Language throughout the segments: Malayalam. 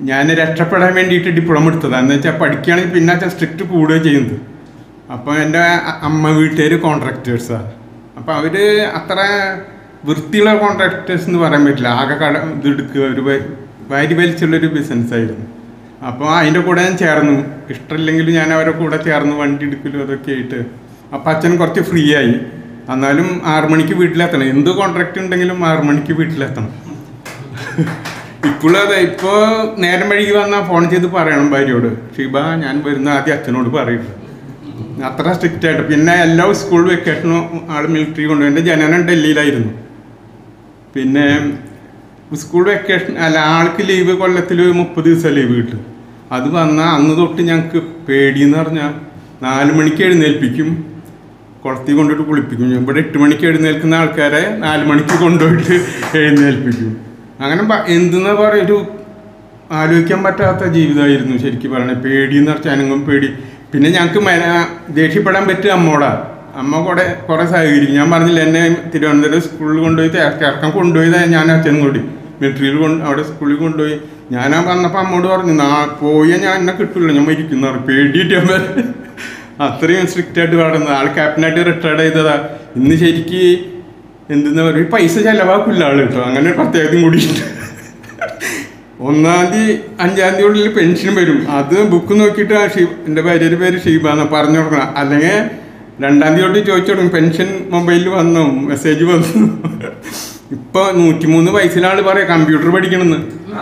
ഞാൻ രക്ഷപ്പെടാൻ വേണ്ടിയിട്ട് ഡിപ്ലോമ എടുത്തതാണ് എന്ന് വെച്ചാൽ പഠിക്കുകയാണെങ്കിൽ പിന്നെ അച്ഛൻ സ്ട്രിക്റ്റ് കൂടുകയും ചെയ്യുന്നത് അപ്പോൾ എൻ്റെ അ- അമ്മ വീട്ടുകാർ കോൺട്രാക്ടേഴ്സാണ് അപ്പോൾ അവർ അത്ര വൃത്തിയുള്ള കോൺട്രാക്ടേഴ്സ് എന്ന് പറയാൻ പറ്റില്ല ആകെ കട ഇത് എടുക്കുക ഒരു വ- വാരി വലിച്ചുള്ളൊരു ബിസിനസ്സായിരുന്നു അപ്പോൾ അതിൻ്റെ കൂടെ ഞാൻ ചേർന്നു ഇഷ്ടമില്ലെങ്കിലും ഞാൻ അവരുടെ കൂടെ ചേർന്ന് വണ്ടി എടുക്കലും അതൊക്കെ ആയിട്ട് അപ്പം അച്ഛൻ കുറച്ച് ഫ്രീ ആയി എന്നാലും ആറു മണിക്ക് വീട്ടിലെത്തണം എന്ത് കോൺട്രാക്റ്റ് ഉണ്ടെങ്കിലും ആറു മണിക്ക് വീട്ടിലെത്തണം ഇപ്പോഴും അതെ ഇപ്പോൾ നേരം വഴിക്ക് വന്നാൽ ഫോൺ ചെയ്ത് പറയണം ഭാര്യയോട് ഷിബ ഞാൻ വരുന്ന ആദ്യം അച്ഛനോട് പറയും അത്ര സ്ട്രിക്റ്റ് ആയിട്ട് പിന്നെ എല്ലാ സ്കൂൾ വെക്കേഷനും ആൾ മിലിറ്ററി കൊണ്ടുപോയി എൻ്റെ ജനനം ഡൽഹിയിലായിരുന്നു പിന്നെ സ്കൂൾ വെക്കേഷൻ അല്ല ആൾക്ക് ലീവ് കൊല്ലത്തിൽ മുപ്പത് ദിവസം ലീവ് കിട്ടും അത് വന്നാൽ അന്ന് തൊട്ട് ഞങ്ങൾക്ക് പേടിയെന്ന് പറഞ്ഞാൽ നാല് മണിക്ക് എഴുന്നേൽപ്പിക്കും കുളത്തിൽ കൊണ്ടുപോയിട്ട് കുളിപ്പിക്കും ഇവിടെ എട്ട് മണിക്ക് എഴുന്നേൽക്കുന്ന ആൾക്കാരെ നാല് മണിക്ക് കൊണ്ടുപോയിട്ട് എഴുന്നേൽപ്പിക്കും അങ്ങനെ പ- എന്തെന്നാ പറയുക ഒരു ആലോചിക്കാൻ പറ്റാത്ത ജീവിതമായിരുന്നു ശരിക്കും പറയണേ പേടി എന്ന് പറഞ്ഞാൽ അനങ്ങും പേടി പിന്നെ ഞങ്ങൾക്ക് മന ദേഷ്യപ്പെടാൻ പറ്റുക അമ്മോടാ അമ്മ കുറെ കുറെ സഹകരിക്കും ഞാൻ പറഞ്ഞില്ല എന്നെ തിരുവനന്തപുരം സ്കൂളിൽ കൊണ്ടുപോയി ചേർക്കാൻ കൊണ്ടുപോയതാ ഞാൻ അച്ഛനും കൂടി മിലിറ്ററിയിൽ കൊണ്ട് അവിടെ സ്കൂളിൽ കൊണ്ടുപോയി ഞാൻ ആ വന്നപ്പോൾ അമ്മോട് പറഞ്ഞു നാ പോയാൽ ഞാൻ എന്നെ കിട്ടില്ല ഞാൻ മരിക്കുന്ന പറഞ്ഞു പേടിയിട്ട് ഞാൻ പറഞ്ഞു. അത്രയും സ്ട്രിക്റ്റ് ആയിട്ട് പാടുന്നത് ആൾ ക്യാപ്റ്റനായിട്ട് റിട്ടയർഡ് ചെയ്തതാ ഇന്ന് ശരിക്ക് എന്തെന്ന് പറയുക പൈസ ചെലവാക്കില്ല ആള് കേട്ടോ അങ്ങനെ ഒരു പ്രത്യേകതയും കൂടിയുണ്ട് ഒന്നാം തീയതി അഞ്ചാം തീയതി ഉള്ളിൽ പെൻഷൻ വരും അത് ബുക്ക് നോക്കിയിട്ട് ആ ഷീ എൻ്റെ ഭാര്യയുടെ പേര് ഷീബ എന്ന് പറഞ്ഞു കൊടുക്കണം അല്ലെങ്കിൽ രണ്ടാം തീയതി തൊട്ട് ചോദിച്ചു തുടങ്ങും പെൻഷൻ മൊബൈലിൽ വന്നു മെസ്സേജ് വന്നു ഇപ്പോൾ നൂറ്റിമൂന്ന് വയസ്സിലാൾ പറയാം കമ്പ്യൂട്ടർ പഠിക്കണമെന്ന്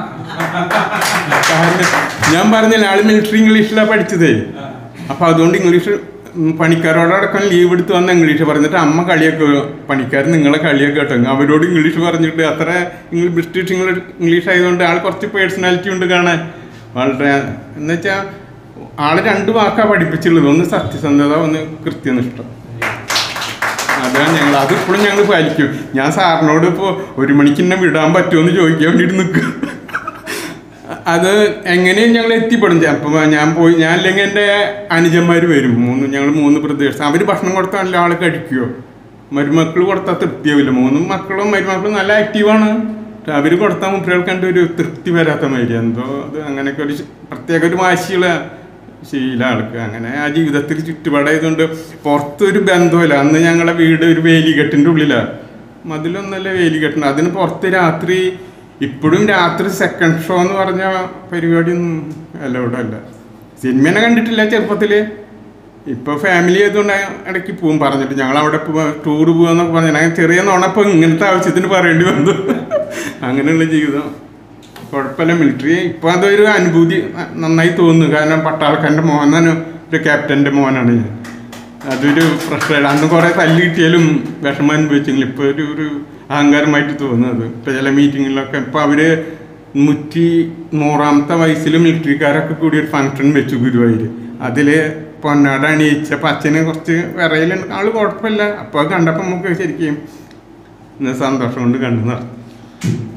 കാരണം ഞാൻ പറഞ്ഞില്ല ആള് മിലിറ്ററി ഇംഗ്ലീഷിലാണ് പഠിച്ചതേ അപ്പൊ അതുകൊണ്ട് ഇംഗ്ലീഷ് ഉം പണിക്കാരോടടക്കം ലീവ് എടുത്ത് വന്ന ഇംഗ്ലീഷ് പറഞ്ഞിട്ട് അമ്മ കളിയൊക്കെ പണിക്കാർ നിങ്ങളെ കളിയൊക്കെ കേട്ടോ അവരോട് ഇംഗ്ലീഷ് പറഞ്ഞിട്ട് അത്ര ഇംഗ്ലീഷ് ബ്രിട്ടീഷ് ഇംഗ്ലീഷ് ഇംഗ്ലീഷ് ആയതുകൊണ്ട് ആൾ കുറച്ച് പേഴ്സണാലിറ്റി ഉണ്ട് കാണാൻ വളരെ എന്നുവെച്ചാൽ ആള് രണ്ട് വാക്കാ പഠിപ്പിച്ചുള്ളത് ഒന്ന് സത്യസന്ധത ഒന്ന് കൃത്യനിഷ്ഠം അതാണ് ഞങ്ങൾ അതിപ്പോഴും ഞങ്ങൾ പാലിക്കും ഞാൻ സാറിനോട് ഇപ്പോൾ ഒരു മണിക്ക് എന്നെ വിടാൻ പറ്റുമോ എന്ന് ചോദിക്കാൻ വേണ്ടിയിട്ട് നിൽക്കും അത് എങ്ങനെയും ഞങ്ങൾ എത്തിപ്പെടും അപ്പം ഞാൻ പോയി ഞാൻ അല്ലെങ്കിൽ എൻ്റെ അനുജന്മാർ വരും മൂന്ന് ഞങ്ങൾ മൂന്ന് പ്രദേശം അവർ ഭക്ഷണം കൊടുത്താൽ നല്ല ആൾ കഴിക്കുമോ മരുമക്കൾ കൊടുത്താൽ തൃപ്തിയാവില്ല മൂന്നും മക്കളും മരുമക്കളും നല്ല ആക്റ്റീവാണ് അവർ കൊടുത്താൽ മുപ്പികൾ കണ്ട് ഒരു തൃപ്തി വരാത്ത മാതിരി എന്തോ അത് അങ്ങനെയൊക്കെ ഒരു പ്രത്യേക ഒരു വാശിയുള്ള ശീല ആൾക്ക് അങ്ങനെ ആ ജീവിതത്തിൽ ചുറ്റുപാടായതുകൊണ്ട് പുറത്തൊരു ബന്ധമില്ല അന്ന് ഞങ്ങളെ വീട് ഒരു വേലികെട്ടിൻ്റെ ഉള്ളിലാണ് മതിലൊന്നല്ല വേലികെട്ടുണ്ട് അതിന് പുറത്ത് രാത്രി ഇപ്പോഴും രാത്രി സെക്കൻഡ് ഷോ എന്ന് പറഞ്ഞ പരിപാടിയൊന്നും അലൗഡ് അല്ല സിനിമനെ കണ്ടിട്ടില്ല ചെറുപ്പത്തിൽ ഇപ്പോൾ ഫാമിലി ആയതുകൊണ്ട് ഇടയ്ക്ക് പോവും പറഞ്ഞിട്ട് ഞങ്ങൾ അവിടെ ടൂർ പോവാന്നൊക്കെ പറഞ്ഞു അങ്ങനെ ചെറിയ നുണപ്പം ഇങ്ങനത്തെ ആവശ്യത്തിന് പറയേണ്ടി വന്നു അങ്ങനെയുള്ള ജീവിതം കുഴപ്പമില്ല മിലിറ്ററി ഇപ്പോൾ അതൊരു അനുഭൂതി നന്നായി തോന്നുന്നു കാരണം പട്ടാളക്കാരൻ്റെ മോനാണ് ഒരു ക്യാപ്റ്റൻ്റെ മോനാണ് ഞാൻ അതൊരു പ്രശ്നമാണ് അന്ന് കുറേ തല്ല് കിട്ടിയാലും വിഷമം അനുഭവിച്ചെങ്കിലും ഇപ്പോൾ ഒരു ഒരു അഹങ്കാരമായിട്ട് തോന്നുന്നത് ഇപ്പോൾ ചില മീറ്റിങ്ങിലൊക്കെ ഇപ്പോൾ അവർ നൂറ്റി നൂറാമത്തെ വയസ്സിൽ മിലിറ്ററിക്കാരൊക്കെ കൂടി ഒരു ഫംഗ്ഷൻ വെച്ചു ഗുരുവായൂർ അതിൽ പൊന്നാട അണിയിച്ചപ്പോൾ അച്ഛന് കുറച്ച് വിറയിലുണ്ട് ആള് കുഴപ്പമില്ല അപ്പോൾ കണ്ടപ്പോൾ നമുക്ക് ശരിക്കും ഇന്ന് സന്തോഷം കൊണ്ട് കണ്ടു നടത്തും